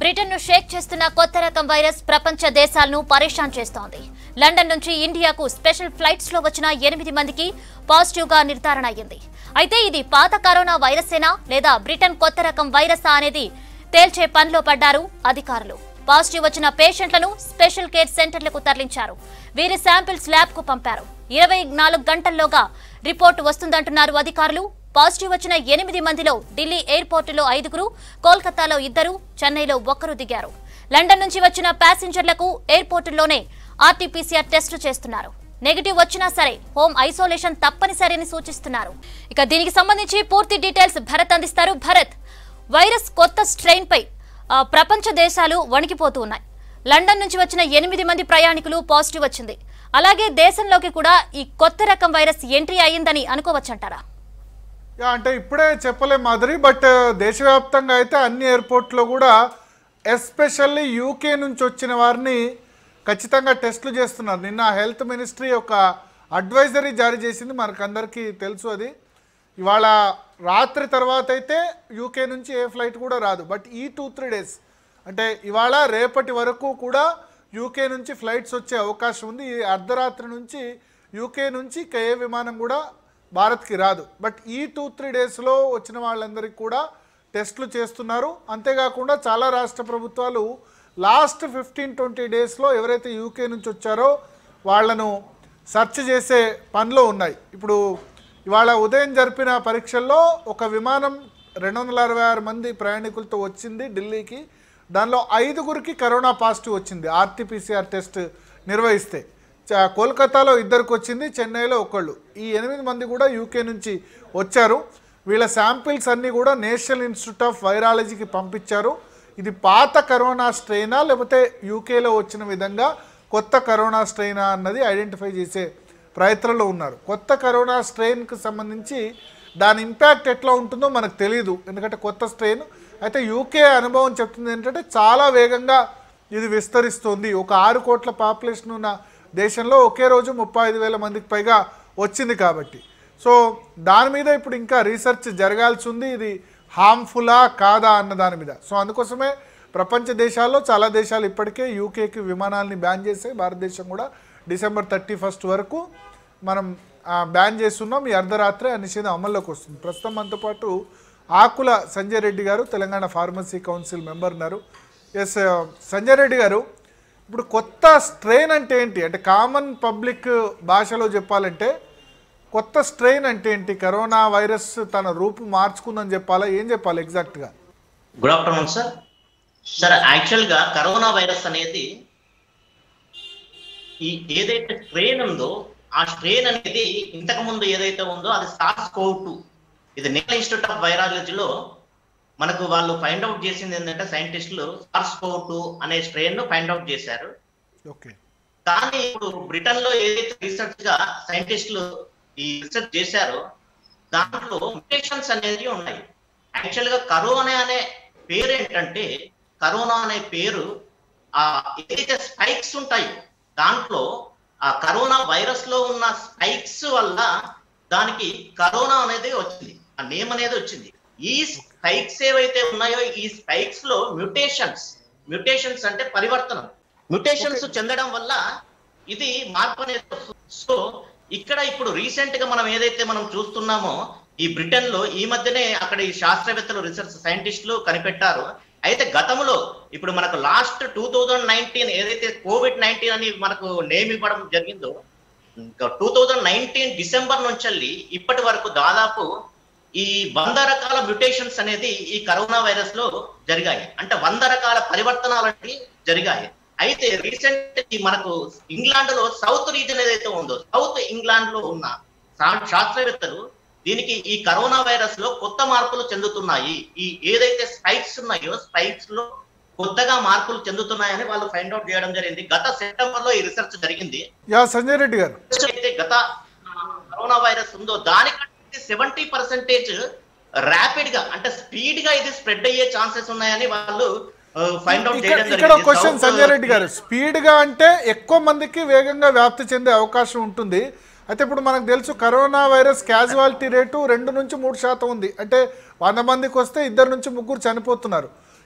Britain ను షేక్ చేస్తున్న కొత్త రకం వైరస్ ప్రపంచ దేశాలను పరేషాన్ చేస్తోంది లండన్ నుంచి ఇండియాకు స్పెషల్ ఫ్లైట్స్ లో వచ్చిన ఎనిమిది మందికి పాజిటివ్ గా నిర్ధారణ అయ్యింది అయితే ఇది పాత కరోనా వైరసేనా లేదా బ్రిటన్ కొత్త రకం వైరసా అనేది తేల్చే పనిలో పడ్డారు అధికారులు పాజిటివ్ వచ్చిన పేషెంట్లను స్పెషల్ కేర్ సెంటర్లకు తరలించారు వీరి శాంపిల్స్ ల్యాబ్ కు పంపారు ఇరవై నాలుగు గంటల్లోగా రిపోర్టు వస్తుందంటున్నారు అధికారులు పాజిటివ్ వచ్చిన ఎనిమిది మందిలో ఢిల్లీ ఎయిర్పోర్టులో ఐదుగురు కోల్కతాలో ఇద్దరు చెన్నైలో ఒక్కరు దిగారు లండన్ నుంచి వచ్చిన ప్యాసింజర్లకు ఎయిర్పోర్టుల్లోనే ఆర్టీపీసీఆర్ టెస్టు చేస్తున్నారు నెగిటివ్ వచ్చినా సరే హోమ్ ఐసోలేషన్ తప్పనిసరి అని సూచిస్తున్నారు ఇక దీనికి సంబంధించి పూర్తి డీటెయిల్స్ భరత్ అందిస్తారు భరత్ వైరస్ కొత్త స్ట్రెయిన్ పై ఆ, ప్రపంచ దేశాలు వణికిపోతూ ఉన్నాయి లండన్ నుంచి వచ్చిన ఎనిమిది మంది ప్రయాణికులు పాజిటివ్ వచ్చింది అలాగే దేశంలోకి కూడా ఈ కొత్త రకం వైరస్ ఎంట్రీ అయ్యిందని అనుకోవచ్చంటారా యా అంటే ఇప్పుడే చెప్పలేం మాదిరి బట్ దేశవ్యాప్తంగా అయితే అన్ని ఎయిర్పోర్ట్లో కూడా ఎస్పెషల్లీ యూకే నుంచి వచ్చిన వారిని ఖచ్చితంగా టెస్టులు చేస్తున్నారు నిన్న హెల్త్ మినిస్ట్రీ ఒక అడ్వైజరీ జారీ చేసింది మనకందరికీ తెలుసు అది ఇవాళ రాత్రి తర్వాత అయితే యూకే నుంచి ఏ ఫ్లైట్ కూడా రాదు బట్ ఈ టూ త్రీ డేస్ అంటే ఇవాళ రేపటి వరకు కూడా యూకే నుంచి ఫ్లైట్స్ వచ్చే అవకాశం ఉంది ఈ అర్ధరాత్రి నుంచి యూకే నుంచి ఇక ఏ విమానం కూడా భారత్కి రాదు బట్ ఈ టూ త్రీ డేస్లో వచ్చిన వాళ్ళందరికీ కూడా టెస్టులు చేస్తున్నారు అంతేకాకుండా చాలా రాష్ట్ర ప్రభుత్వాలు లాస్ట్ ఫిఫ్టీన్ ట్వంటీ డేస్లో ఎవరైతే యూకే నుంచి వచ్చారో వాళ్ళను సెర్చ్ చేసే పనిలో ఉన్నాయి ఇప్పుడు ఇవాళ ఉదయం జరిపిన పరీక్షల్లో ఒక విమానం రెండు వందల అరవై ఆరు మంది ప్రయాణికులతో వచ్చింది ఢిల్లీకి దానిలో ఐదుగురికి కరోనా పాజిటివ్ వచ్చింది ఆర్టీపీసీఆర్ టెస్ట్ నిర్వహిస్తే చ- కోల్కతాలో ఇద్దరికి వచ్చింది చెన్నైలో ఒకళ్ళు ఈ ఎనిమిది మంది కూడా యూకే నుంచి వచ్చారు వీళ్ళ శాంపిల్స్ అన్నీ కూడా నేషనల్ ఇన్స్టిట్యూట్ ఆఫ్ వైరాలజీకి పంపించారు ఇది పాత కరోనా స్ట్రెయినా లేకపోతే యూకేలో వచ్చిన విధంగా కొత్త కరోనా స్ట్రెయినా అన్నది ఐడెంటిఫై చేసే ప్రయత్నంలో ఉన్నారు కొత్త కరోనా స్ట్రెయిన్కి సంబంధించి దాని ఇంపాక్ట్ ఎట్లా ఉంటుందో మనకు తెలియదు ఎందుకంటే కొత్త స్ట్రెయిన్ అయితే యూకే అనుభవం చెప్తుంది ఏంటంటే చాలా వేగంగా ఇది విస్తరిస్తుంది ఒక ఆరు కోట్ల పాపులేషన్ ఉన్న దేశంలో ఒకే రోజు ముప్పై ఐదు వేల మందికి పైగా వచ్చింది కాబట్టి సో దాని మీద ఇప్పుడు ఇంకా రీసెర్చ్ జరగాల్సి ఉంది ఇది హార్మ్ఫుల్లా కాదా అన్న దాని మీద సో అందుకోసమే ప్రపంచ దేశాల్లో చాలా దేశాలు ఇప్పటికే యూకేకి విమానాలని బ్యాన్ చేసాయి భారతదేశం కూడా డిసెంబర్ థర్టీ ఫస్ట్ వరకు మనం ఆ, బ్యాన్ చేస్తున్నాం ఈ అర్ధరాత్రి ఆ నిషేధం అమల్లోకి వస్తుంది ప్రస్తుతం మనతో పాటు ఆకుల Sanjay Reddy garu Telangana pharmacy council member ఉన్నారు ఎస్ సంజయ్ రెడ్డి గారు ఇప్పుడు కొత్త స్ట్రెయిన్ అంటే ఏంటి అంటే కామన్ పబ్లిక్ భాషలో చెప్పాలంటే కొత్త స్ట్రెయిన్ అంటే ఏంటి కరోనా వైరస్ తన రూపు మార్చుకుందని చెప్పాలా ఏం చెప్పాలి ఎగ్జాక్ట్గా good afternoon sir sir actual గా కరోనా వైరస్ అనేది ఈ ఏదైతే స్ట్రెయిన్ ఉందో ఆ స్ట్రెయిన్ అనేది ఇంతకు ముందు ఏదైతే ఉందో అది సార్స్ కోవ్ టూ ఇది నేషనల్ ఇన్స్టిట్యూట్ ఆఫ్ వైరాలజీలో మనకు వాళ్ళు ఫైండ్ అవుట్ చేసింది ఏంటంటే సైంటిస్టులు సార్స్ కోవ్ టూ అనే స్ట్రెయిన్ ను ఫైండ్ అవుట్ చేశారు ఓకే కానీ ఇప్పుడు బ్రిటన్ లో ఏదైతే రీసెర్చ్ గా సైంటిస్టులు ఈ రీసెర్చ్ చేశారో దాంట్లో మ్యుటేషన్స్ అనేవి ఉన్నాయి యాక్చువల్ గా కరోనా అనే పేరు ఏంటంటే కరోనా అనే పేరు ఆ ఏదైతే స్పైక్స్ ఉంటాయో దాంట్లో ఆ కరోనా వైరస్ లో ఉన్న స్పైక్స్ వల్ల దానికి కరోనా అనేది వచ్చింది ఆ నేమ్ అనేది వచ్చింది ఈ స్పైక్స్ ఏవైతే ఉన్నాయో ఈ స్పైక్స్ లో మ్యుటేషన్స్ మ్యుటేషన్స్ అంటే పరివర్తనం మ్యుటేషన్స్ చెందడం వల్ల ఇది మార్పు అనేది వస్తుంది. సో ఇక్కడ ఇప్పుడు రీసెంట్ గా మనం ఏదైతే మనం చూస్తున్నామో ఈ బ్రిటన్ లో ఈ మధ్యనే అక్కడ ఈ శాస్త్రవేత్తలు రీసెర్చ్ సైంటిస్టులు కనిపెట్టారు అయితే గతంలో ఇప్పుడు మనకు లాస్ట్ టూ థౌజండ్ నైన్టీన్ ఏదైతే కోవిడ్ నైన్టీన్ అని మనకు నేమ్ ఇవ్వడం జరిగిందో ఇంకా టూ థౌజండ్ నైన్టీన్ డిసెంబర్ నుంచి వెళ్ళి ఇప్పటి వరకు దాదాపు ఈ వంద రకాల మ్యుటేషన్స్ అనేది ఈ కరోనా వైరస్ లో జరిగాయి అంటే వంద రకాల పరివర్తనాలు అనేవి జరిగాయి అయితే రీసెంట్ ఈ మనకు ఇంగ్లాండ్ లో సౌత్ రీజన్ ఏదైతే ఉందో సౌత్ ఇంగ్లాండ్ లో ఉన్న శా- శాస్త్రవేత్తలు దీనికి ఈ కరోనా వైరస్ లో కొత్త మార్పులు చెందుతున్నాయి ఈ ఏదైతే స్పైక్స్ ఉన్నాయో స్పైక్స్ లో కొత్తగా మార్పులు చెందుతున్నాయని వాళ్ళు ఫైండ్ అవుట్ చేయడం జరిగింది గత సెప్టెంబర్ లో ఈ రీసెర్చ్ జరిగింది యా సంజయ్ రెడ్డి గారు అయితే గత కరోనా వైరస్ ఉందో దానికంటే సెవెంటీ పర్సెంటేజ్ ర్యాపిడ్ గా అంటే స్పీడ్ గా ఇది స్ప్రెడ్ అయ్యే ఛాన్సెస్ ఉన్నాయని వాళ్ళు ఫైండ్ అవుట్ ఇక్కడ చేయడం ఇక్కడ ఒక జరిగింది క్వశ్చన్ South- సంజయ్ రెడ్డి గారు స్పీడ్ గా అంటే ఎక్కువ మందికి వేగంగా వ్యాప్తి చెందే అవకాశం ఉంటుంది అయితే ఇప్పుడు మనకు తెలుసు కరోనా వైరస్ క్యాజువాలిటీ రేటు రెండు నుంచి మూడు శాతం ఉంది అంటే వంద మందికి వస్తే ఇద్దరు నుంచి ముగ్గురు చనిపోతున్నారు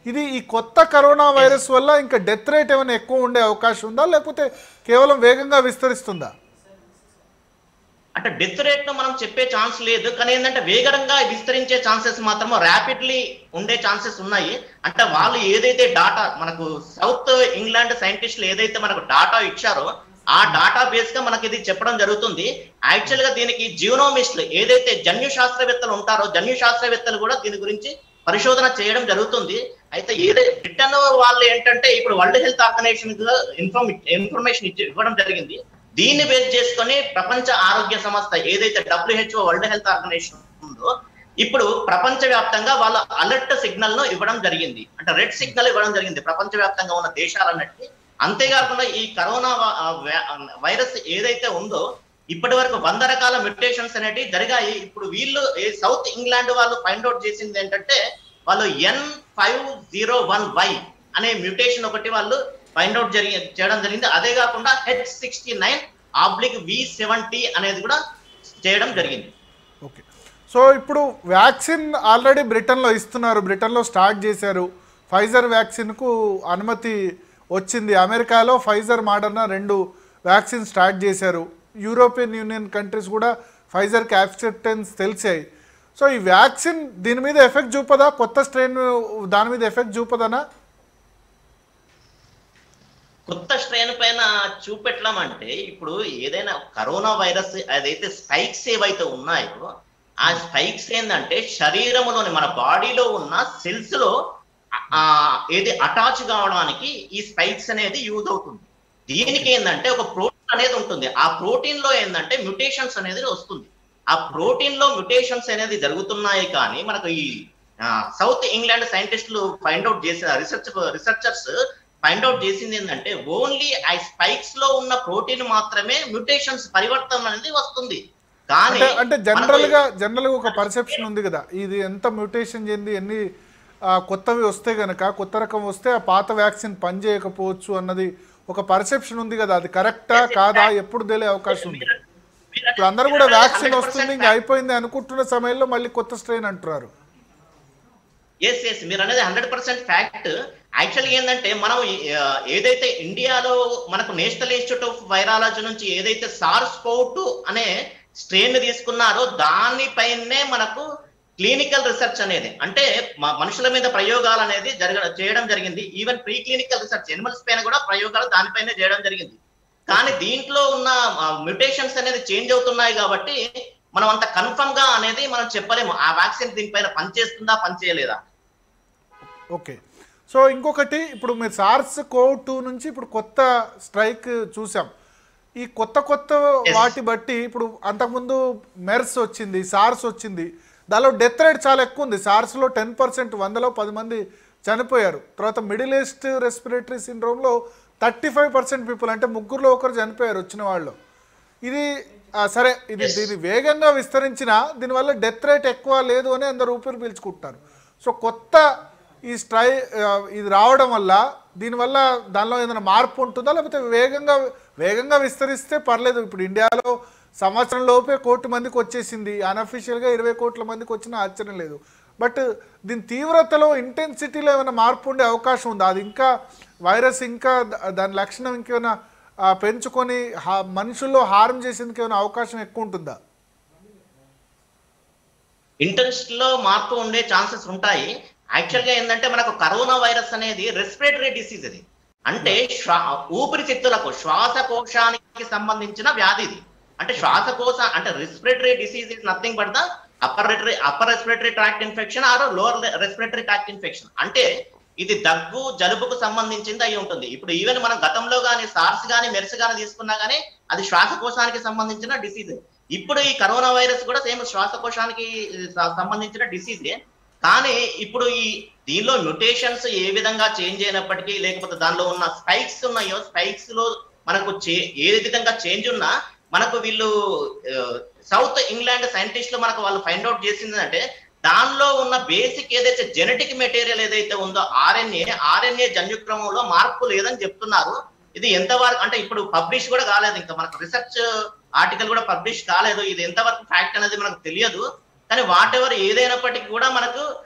ఇది ఈ కొత్త కరోనా వైరస్ వల్ల ఇంకా డెత్ రేట్ ఏమైనా ఎక్కువ ఉండే అవకాశం ఉందా లేకపోతే కేవలం వేగంగా విస్తరిస్తుందా అంటే డెత్ రేట్ ను మనం చెప్పే ఛాన్స్ లేదు కానీ ఏంటంటే వేగంగా విస్తరించే ఛాన్సెస్ మాత్రం ర్యాపిడ్లీ ఉండే ఛాన్సెస్ ఉన్నాయి అంటే వాళ్ళు ఏదైతే డాటా మనకు సౌత్ ఇంగ్లాండ్ సైంటిస్టులు ఏదైతే మనకు డాటా ఇచ్చారో ఆ డాటా బేస్ గా మనకి ఇది చెప్పడం జరుగుతుంది యాక్చువల్ గా దీనికి జియోనోమిస్టులు ఏదైతే జన్యు శాస్త్రవేత్తలు ఉంటారో జన్యు శాస్త్రవేత్తలు కూడా దీని గురించి పరిశోధన చేయడం జరుగుతుంది అయితే ఏదైతే బ్రిటన్ వాళ్ళు ఏంటంటే ఇప్పుడు world health organisation inform information ఇచ్చి ఇవ్వడం జరిగింది దీన్ని బేస్ చేసుకొని ప్రపంచ ఆరోగ్య సంస్థ ఏదైతే డబ్ల్యూహెచ్ఓ వరల్డ్ హెల్త్ ఆర్గనైజేషన్ ఉందో ఇప్పుడు ప్రపంచ వ్యాప్తంగా వాళ్ళ అలర్ట్ సిగ్నల్ ను ఇవ్వడం జరిగింది అంటే రెడ్ సిగ్నల్ ఇవ్వడం జరిగింది ప్రపంచ వ్యాప్తంగా ఉన్న దేశాలన్నిటికీ అంతేకాకుండా ఈ కరోనా వ- ఆ వ్యా- వైరస్ ఏదైతే ఉందో ఇప్పటి వరకు వంద రకాల మ్యూటేషన్స్ అనేటివి జరిగాయి ఇప్పుడు వీళ్ళు ఈ సౌత్ ఇంగ్లాండ్ వాళ్ళు ఫైండ్ అవుట్ చేసింది ఏంటంటే వాళ్ళు N five zero one Y అనే మ్యూటేషన్ ఒకటి వాళ్ళు ఫైండ్ అవుట్ జరిగి చేయడం జరిగింది అదే కాకుండా H sixty nine oblique V seventy అనేది కూడా చేయడం జరిగింది ఓకే సో ఇప్పుడు వ్యాక్సిన్ ఆల్రెడీ బ్రిటన్లో ఇస్తున్నారు బ్రిటన్లో స్టార్ట్ చేశారు ఫైజర్ వ్యాక్సిన్కు అనుమతి వచ్చింది అమెరికాలో ఫైజర్ మోడర్నా రెండు వ్యాక్సిన్ స్టార్ట్ చేశారు యూరోపియన్ యూనియన్ కంట్రీస్ కూడా ఫైజర్కి యాక్సెప్టెన్స్ తెలిసాయి సో ఈ వ్యాక్సిన్ దీని మీద ఎఫెక్ట్ చూపదా కొత్త స్ట్రెయిన్ దాని మీద ఎఫెక్ట్ చూపదనా కొత్త స్ట్రెయిన్ పైన చూపెట్టడం అంటే ఇప్పుడు ఏదైనా కరోనా వైరస్ అదైతే స్పైక్స్ ఏవైతే ఉన్నాయో ఆ స్పైక్స్ ఏంటంటే శరీరంలోని మన బాడీలో ఉన్న సెల్స్ లో ఆ ఏది అటాచ్ కావడానికి ఈ స్పైక్స్ అనేది యూజ్ అవుతుంది దీనికి ఏంటంటే ఒక ప్రోటీన్ అనేది ఉంటుంది ఆ ప్రోటీన్ లో ఏంటంటే మ్యుటేషన్స్ అనేది వస్తుంది ఆ ప్రోటీన్ లో మ్యుటేషన్స్ అనేది జరుగుతున్నాయి కానీ మనకు ఈ సౌత్ ఇంగ్లాండ్ సైంటిస్టులు ఫైండ్ అవుట్ చేసిన రీసెర్చ్ రీసెర్చర్స్ ఫైండ్ అవుట్ చేసింది ఏంటంటే ఓన్లీ ఆ స్పైక్స్ లో ఉన్న ప్రోటీన్ మాత్రమే మ్యుటేషన్స్ పరివర్తన అనేది వస్తుంది కానీ అంటే అంటే జనరల్ మనకు- గా జనరల్ గా ఒక పర్సెప్షన్ ఉంది కదా ఇది ఎంత మ్యూటేషన్ చెంది ఎన్ని ఆ, కొత్తవి వస్తే గనక కొత్త రకం వస్తే ఆ పాత వ్యాక్సిన్ పనిచేయకపోవచ్చు అన్నది ఒక పర్సెప్షన్ ఉంది కదా అది కరెక్టా కాదా ఎప్పుడు తెలియ అవకాశం ఉంది ఇప్పుడు అందరూ కూడా వ్యాక్సిన్ వస్తుంది ఇంకా అయిపోయింది అనుకుంటున్న సమయంలో మళ్ళీ కొత్త స్ట్రెయిన్ అంటున్నారు ఎస్ ఎస్ మీరు అనేది హండ్రెడ్ పర్సెంట్ ఫ్యాక్ట్ యాక్చువల్గా ఏంటంటే మనం ఆ, ఏదైతే ఇండియాలో మనకు నేషనల్ ఇన్స్టిట్యూట్ ఆఫ్ వైరాలజీ నుంచి ఏదైతే సార్స్ కోట్ అనే స్ట్రెయిన్ తీసుకున్నారో దానిపైనే మనకు క్లినికల్ రీసెర్చ్ అనేది అంటే మ- మనుషుల మీద ప్రయోగాలు అనేది జరగ చేయడం జరిగింది even pre clinical research animals పైన కూడా ప్రయోగాలు దానిపైనే చేయడం జరిగింది కానీ దీంట్లో ఉన్న మ్యూటేషన్స్ అనేది చేంజ్ అవుతున్నాయి కాబట్టి మనం అంత కన్ఫర్మ్ గా అనేది మనం చెప్పలేము ఆ వ్యాక్సిన్ దీనిపైన పనిచేస్తుందా పనిచేయలేదా ఓకే సో ఇంకొకటి ఇప్పుడు మీరు సార్స్ కోవ్ టూ నుంచి ఇప్పుడు కొత్త స్ట్రైక్ చూసాం ఈ కొత్త కొత్త వాటి బట్టి ఇప్పుడు అంతకుముందు మెర్స్ వచ్చింది సార్స్ వచ్చింది దానిలో డెత్ రేట్ చాలా ఎక్కువ ఉంది సార్స్లో టెన్ పర్సెంట్ వందలో పది మంది చనిపోయారు తర్వాత మిడిల్ ఈస్ట్ రెస్పిరేటరీ సిండ్రోమ్లో థర్టీ ఫైవ్ పర్సెంట్ పీపుల్ అంటే ముగ్గురులో ఒకరు చనిపోయారు వచ్చిన వాళ్ళు ఇది ఆ, సరే ఇది దీని వేగంగా విస్తరించిన దీనివల్ల డెత్ రేట్ ఎక్కువ లేదు అని అందరు ఊపిరి పీల్చుకుంటున్నారు సో కొత్త ఈ స్ట్రై ఆ, ఇది రావడం వల్ల దీనివల్ల దానిలో ఏదైనా మార్పు ఉంటుందా లేకపోతే వేగంగా వేగంగా విస్తరిస్తే పర్లేదు ఇప్పుడు ఇండియాలో సంవత్సరం లోపే కోటి మందికి వచ్చేసింది అన్అఫీషియల్గా ఇరవై కోట్ల మందికి వచ్చినా ఆశ్చర్యం లేదు బట్ దీని తీవ్రతలో ఇంటెన్సిటీలో ఏమైనా మార్పు ఉండే అవకాశం ఉందా అది ఇంకా వైరస్ ఇంకా దా- దాని లక్షణం ఇంకేమైనా ఆ, పెంచుకొని హా- మనుషుల్లో హారం చేసేందుకు ఏమైనా అవకాశం ఎక్కువ ఉంటుందా ఇంటెన్స్ట్ లో మార్పు ఉండే ఛాన్సెస్ ఉంటాయి యాక్చువల్ గా ఏంటంటే మనకు కరోనా వైరస్ అనేది రెస్పిరేటరీ డిసీజ్ అది అంటే శ్వా ఊపిరితిత్తులకు శ్వాసకోశానికి సంబంధించిన వ్యాధి ఇది అంటే శ్వాసకోశ అంటే respiratory disease is nothing but the upper రెటరీ upper respiratory tract infection or lower respiratory tract infection అంటే ఇది దగ్గు జలుబుకు సంబంధించింది అయి ఉంటుంది ఇప్పుడు ఈవెన్ మనం గతంలో గానీ సార్స్ గానీ మెర్స్ గానీ తీసుకున్నా గానీ అది శ్వాసకోశానికి సంబంధించిన డిసీజ్ ఇప్పుడు ఈ కరోనా వైరస్ కూడా సేమ్ శ్వాసకోశానికి స- సంబంధించిన డిసీజే కానీ ఇప్పుడు ఈ దీనిలో మ్యుటేషన్స్ ఏ విధంగా చేంజ్ అయినప్పటికీ లేకపోతే దానిలో ఉన్న స్పైక్స్ ఉన్నాయో స్పైక్స్ లో మనకు చే- ఏ విధంగా చేంజ్ ఉన్నా మనకు వీళ్ళు సౌత్ ఇంగ్లాండ్ సైంటిస్టులు మనకు వాళ్ళు ఫైండ్ అవుట్ చేసింది అంటే దానిలో ఉన్న బేసిక్ ఏదైతే జెనెటిక్ మెటీరియల్ ఏదైతే ఉందో ఆర్ఎన్ఏ ఆర్ఎన్ఏ జన్యుక్రమంలో మార్పు లేదని చెప్తున్నారు ఇది ఎంతవరకు అంటే ఇప్పుడు పబ్లిష్ కూడా కాలేదు ఇంకా మనకు రీసెర్చ్ ఆర్టికల్ కూడా పబ్లిష్ కాలేదు ఇది ఎంతవరకు ఫ్యాక్ట్ అనేది మనకు తెలియదు కానీ వాట్ ఎవర్ ఏదైనప్పటికీ కూడా మనకు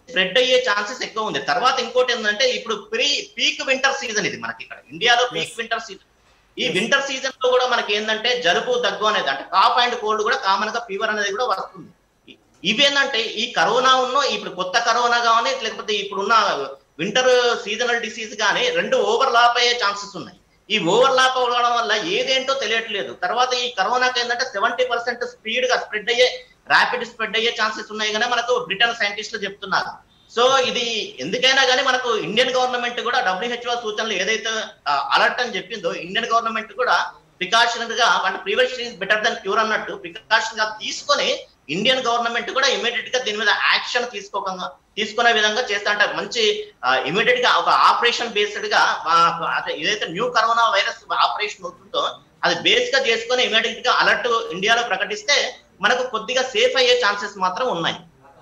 స్ప్రెడ్ అయ్యే ఛాన్సెస్ ఎక్కువ ఉంది తర్వాత ఇంకోటి ఏంటంటే ఇప్పుడు ప్రీ పీక్ వింటర్ సీజన్ ఇది మనకి ఇక్కడ ఇండియాలో పీక్ వింటర్ సీజన్ ఈ వింటర్ సీజన్ లో కూడా మనకి ఏంటంటే జలుబు దగ్గు అనేది అంటే కాఫ్ అండ్ కోల్డ్ కూడా కామన్ గా ఫీవర్ అనేది కూడా వస్తుంది ఇ- ఇవేంటంటే ఈ కరోనా ఉన్న ఇప్పుడు కొత్త కరోనా కానీ లేకపోతే ఇప్పుడున్న వింటర్ సీజనల్ డిసీజ్ కానీ రెండు ఓవర్ లాప్ అయ్యే ఛాన్సెస్ ఉన్నాయి ఈ ఓవర్ లాప్ అవ్వడం వల్ల ఏదేంటో తెలియట్లేదు తర్వాత ఈ కరోనాకి ఏంటంటే సెవెంటీ పర్సెంట్ స్పీడ్ గా స్ప్రెడ్ అయ్యే ర్యాపిడ్ స్ప్రెడ్ అయ్యే ఛాన్సెస్ ఉన్నాయి కానీ మనకు బ్రిటన్ సైంటిస్టులు చెప్తున్నారు సో ఇది ఎందుకైనా కానీ మనకు ఇండియన్ గవర్నమెంట్ కూడా డబ్ల్యూహెచ్ఓ సూచనలు ఏదైతే అలర్ట్ అని చెప్పిందో ఇండియన్ గవర్నమెంట్ కూడా ప్రికాషన్ గా అంటే prevention is better than cure అన్నట్టు ప్రికాషన్ గా తీసుకొని ఇండియన్ గవర్నమెంట్ కూడా ఇమీడియట్ గా దీని మీద యాక్షన్ తీసుకోకుండా తీసుకునే విధంగా చేస్తా అంటే మంచి ఇమీడియట్ గా ఒక ఆపరేషన్ బేస్డ్ గా ఆ, అదే ఏదైతే న్యూ కరోనా వైరస్ ఆపరేషన్ అవుతుందో అది బేస్ గా చేసుకొని ఇమీడియట్ గా అలర్ట్ ఇండియాలో ప్రకటిస్తే మనకు కొద్దిగా సేఫ్ అయ్యే ఛాన్సెస్ మాత్రం ఉన్నాయి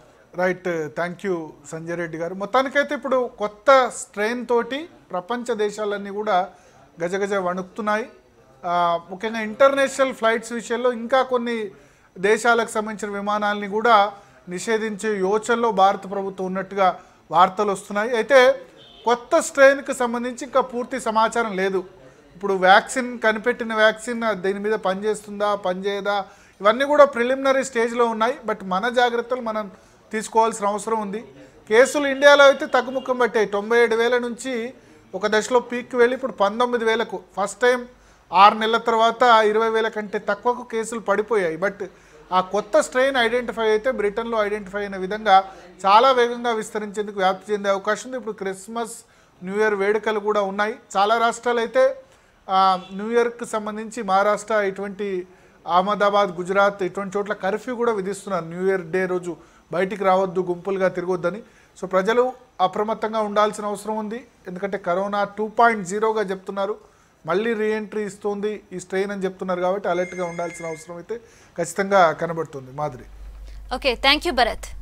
right thank you Sanjay Reddy garu మొత్తానికైతే ఇప్పుడు కొత్త స్ట్రెయిన్ తోటి ప్రపంచ దేశాలన్నీ కూడా గజగజ వణుకుతున్నాయి ఆ, ముఖ్యంగా ఇంటర్నేషనల్ ఫ్లైట్స్ విషయంలో ఇంకా కొన్ని దేశాలకు సంబంధించిన విమానాల్ని కూడా నిషేధించే యోచనలో భారత ప్రభుత్వం ఉన్నట్టుగా వార్తలు వస్తున్నాయి అయితే కొత్త స్ట్రెయిన్కి సంబంధించి ఇంకా పూర్తి సమాచారం లేదు ఇప్పుడు వ్యాక్సిన్ కనిపెట్టిన వ్యాక్సిన్ దీని మీద పనిచేస్తుందా పనిచేయదా ఇవన్నీ కూడా ప్రిలిమినరీ స్టేజ్లో ఉన్నాయి బట్ మన జాగ్రత్తలు మనం తీసుకోవాల్సిన అవసరం ఉంది కేసులు ఇండియాలో అయితే తగ్గుముఖం పట్టాయి తొంభై ఏడు వేల నుంచి ఒక దశలో పీక్కి వెళ్ళి ఇప్పుడు పంతొమ్మిది వేలకు ఫస్ట్ టైం ఆరు నెలల తర్వాత ఇరవై వేల కంటే తక్కువకు కేసులు పడిపోయాయి బట్ ఆ కొత్త స్ట్రెయిన్ ఐడెంటిఫై అయితే బ్రిటన్లో ఐడెంటిఫై అయిన విధంగా చాలా వేగంగా విస్తరించేందుకు వ్యాప్తి చెందే అవకాశం ఉంది ఇప్పుడు క్రిస్మస్ న్యూ ఇయర్ వేడుకలు కూడా ఉన్నాయి చాలా రాష్ట్రాలు అయితే ఆ, న్యూ ఇయర్కి సంబంధించి మహారాష్ట్ర ఇటువంటి అహ్మదాబాద్ గుజరాత్ ఇటువంటి చోట్ల కర్ఫ్యూ కూడా విధిస్తున్నారు న్యూ ఇయర్ డే రోజు బయటికి రావద్దు గుంపులుగా తిరగొద్దని సో ప్రజలు అప్రమత్తంగా ఉండాల్సిన అవసరం ఉంది ఎందుకంటే కరోనా టూ పాయింట్ జీరోగా చెప్తున్నారు మళ్ళీ రీఎంట్రీ ఇస్తుంది ఈ స్ట్రెయిన్ అని చెప్తున్నారు కాబట్టి అలర్ట్గా ఉండాల్సిన అవసరం అయితే ఖచ్చితంగా కనబడుతుంది మాదిరి ఓకే థ్యాంక్ యూ భరత్